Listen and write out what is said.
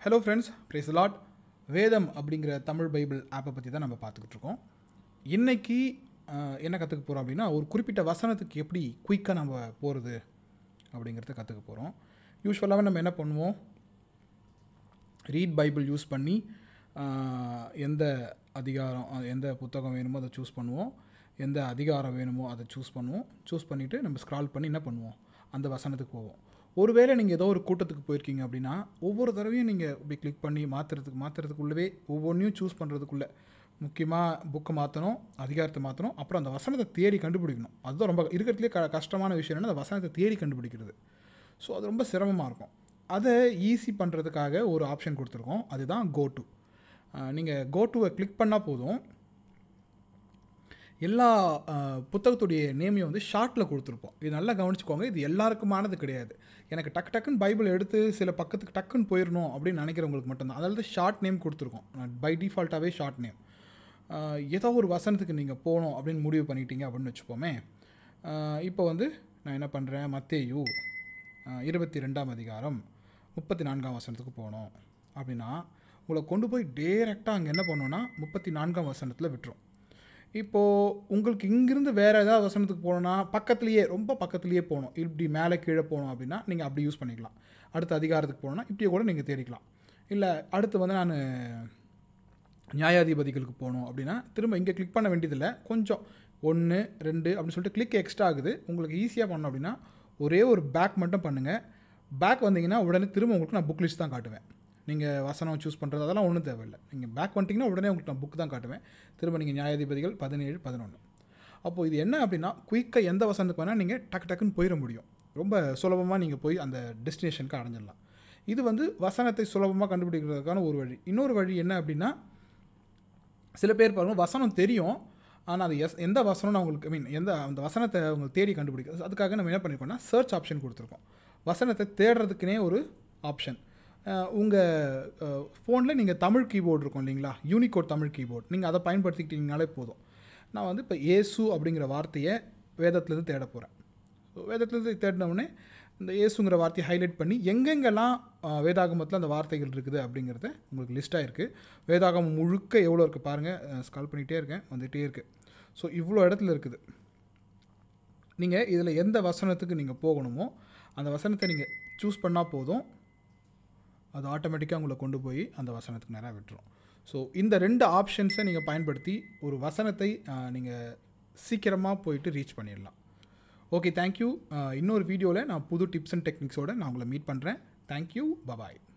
hello friends brace lot வேதம் அப்படிங்கிற Tamil Bible ஆப்பை பற்றி தான் நம்ம பார்த்துக்கிட்டு இருக்கோம் இன்னைக்கு அஹ், என்ன கற்றுக்க போகிறோம் அப்படின்னா ஒரு குறிப்பிட்ட வசனத்துக்கு எப்படி குயிக்காக நம்ம போகிறது அப்படிங்கிறத கற்றுக்க போகிறோம் யூஸ்வலாகவே நம்ம என்ன பண்ணுவோம் ரீட் பைபிள் யூஸ் பண்ணி ஆஹ், எந்த அதிகாரம் அஹ், எந்த புத்தகம் வேணுமோ அதை சூஸ் பண்ணுவோம் எந்த அதிகாரம் வேணுமோ அதை சூஸ் பண்ணுவோம் சூஸ் பண்ணிவிட்டு நம்ம ஸ்க்ரால் பண்ணி என்ன பண்ணுவோம் அந்த வசனத்துக்கு போவோம் ஒருவேளை நீங்கள் ஏதோ ஒரு கூட்டத்துக்கு போயிருக்கீங்க அப்படின்னா ஒவ்வொரு தடவையும் நீங்கள் இப்படி கிளிக் பண்ணி மாற்றுறதுக்கு மாற்றுறதுக்குள்ளவே ஒவ்வொன்றையும் சூஸ் பண்ணுறதுக்குள்ளே முக்கியமாக புக்கை மாற்றணும் அதிகாரத்தை மாற்றணும் அப்புறம் அந்த வசனத்தை தேடி கண்டுபிடிக்கணும் அதுதான் ரொம்ப இருக்கிறதுலே க கஷ்டமான விஷயம் என்னன்னா அந்த வசனத்தை தேடி கண்டுபிடிக்கிறது ஸோ அது ரொம்ப சிரமமாக இருக்கும் அதை ஈஸி பண்ணுறதுக்காக ஒரு ஆப்ஷன் கொடுத்துருக்கோம் அதுதான் கோ டு நீங்கள் கோ டுவை கிளிக் பண்ணால் போதும் எல்லா அஹ், புத்தகத்துடைய நேமையும் வந்து ஷார்ட்டில் கொடுத்துருப்போம் இது நல்லா கவனிச்சுக்கோங்க இது எல்லாருக்குமானது கிடையாது எனக்கு டக்கு டக்குன்னு பைபிள் எடுத்து சில பக்கத்துக்கு டக்குன்னு போயிடணும் அப்படின்னு நினைக்கிறவங்களுக்கு மட்டும்தான் அதனால தான் ஷார்ட் நேம் கொடுத்துருக்கோம் பை டிஃபால்ட்டாகவே ஷார்ட் நேம் ஏதோ ஒரு வசனத்துக்கு நீங்கள் போகணும் அப்படின்னு முடிவு பண்ணிட்டீங்க அப்படின்னு வச்சுப்போமே அஹ், இப்போ வந்து நான் என்ன பண்ணுறேன் மத்தேயு அஹ், இருபத்தி ரெண்டாம் அதிகாரம் முப்பத்தி நான்காம் வசனத்துக்கு போகணும் அப்படின்னா உங்களை கொண்டு போய் டேரெக்டாக அங்கே என்ன பண்ணோன்னா முப்பத்தி நான்காம் வசனத்தில் விட்டுரும் இப்போது உங்களுக்கு இங்கிருந்து வேறு ஏதாவது வசனத்துக்கு போகணுன்னா பக்கத்துலேயே ரொம்ப பக்கத்துலேயே போகணும் இப்படி மேலே கீழே போகணும் அப்படின்னா நீங்கள் அப்படி யூஸ் பண்ணிக்கலாம் அடுத்த அதிகாரத்துக்கு போகணுன்னா இப்படியே கூட நீங்கள் தேடிக்கலாம் இல்லை அடுத்து வந்து நான் நியாயாதிபதிகளுக்கு போகணும் அப்படின்னா திரும்ப இங்கே கிளிக் பண்ண வேண்டியதில்லை கொஞ்சம் ஒன்று ரெண்டு அப்படின்னு சொல்லிட்டு கிளிக் எக்ஸ்ட்ரா ஆகுது உங்களுக்கு ஈஸியாக பண்ணணும் அப்படின்னா ஒரே ஒரு பேக் மட்டும் பண்ணுங்கள் பேக் வந்தீங்கன்னா உடனே திரும்ப உங்களுக்கு நான் புக் லிஸ்ட் தான் காட்டுவேன் நீங்கள் வசனம் சூஸ் பண்ணுறது அதெல்லாம் ஒன்றும் தேவையில்லை நீங்கள் பேக் வந்துட்டிங்கன்னா உடனே உங்களுக்கு நான் புக் தான் காட்டுவேன் திரும்ப நீங்கள் நியாயாதிபதிகள் பதினேழு பதினொன்று அப்போது இது என்ன அப்படின்னா குயிக்காக எந்த வசனத்துக்கு வேணால் நீங்கள் டக்கு டக்குன்னு போயிட முடியும் ரொம்ப சுலபமாக நீங்கள் போய் அந்த டெஸ்டினேஷனுக்கு அடைஞ்சிடலாம் இது வந்து வசனத்தை சுலபமாக கண்டுபிடிக்கிறதுக்கான ஒரு வழி இன்னொரு வழி என்ன அப்படின்னா சில பேர் பாருங்க வசனம் தெரியும் ஆனால் அது எஸ் எந்த வசனம்னு அவங்களுக்கு ஐ மீன் எந்த அந்த வசனத்தை அவங்க தேடி கண்டுபிடிக்க அதுக்காக நம்ம என்ன பண்ணியிருக்கோம்னா சர்ச் ஆப்ஷன் கொடுத்துருக்கோம் வசனத்தை தேடுறதுக்குனே ஒரு ஆப்ஷன் உங்கள் ஃபோனில் நீங்கள் தமிழ் கீபோர்டு இருக்கும் இல்லைங்களா யூனிகோட் தமிழ் கீபோர்ட் நீங்கள் அதை பயன்படுத்திக்கிட்டீங்கனாலே போதும் நான் வந்து இப்போ இயேசு அப்படிங்கிற வார்த்தையை வேதத்துலேருந்து தேட போகிறேன் ஸோ வேதத்துலேருந்து தேடினவுடனே இந்த இயேசுங்கிற வார்த்தையை ஹைலைட் பண்ணி எங்கெங்கெல்லாம் அஹ், வேதாகமத்தில் அந்த வார்த்தைகள் இருக்குது அப்படிங்கிறத உங்களுக்கு லிஸ்ட்டாக இருக்குது வேதாகமம் முழுக்க எவ்வளோ இருக்குது பாருங்கள் ஸ்கால் பண்ணிகிட்டே இருக்கேன் வந்துகிட்டே இருக்குது ஸோ இவ்வளோ இடத்துல இருக்குது நீங்கள் இதில் எந்த வசனத்துக்கு நீங்கள் போகணுமோ அந்த வசனத்தை நீங்கள் சூஸ் பண்ணால் போதும் அது ஆட்டோமேட்டிக்காக உங்களை கொண்டு போய் அந்த வசனத்துக்கு நேராக விட்டுரும் ஸோ இந்த ரெண்டு ஆப்ஷன்ஸை நீங்கள் பயன்படுத்தி ஒரு வசனத்தை நீங்கள் சீக்கிரமாக போயிட்டு ரீச் பண்ணிடலாம் ஓகே தேங்க்யூ இன்னொரு வீடியோவில் நான் புது டிப்ஸ் அண்ட் டெக்னிக்ஸோடு நான் உங்களை மீட் பண்ணுறேன் தேங்க்யூ பபாய்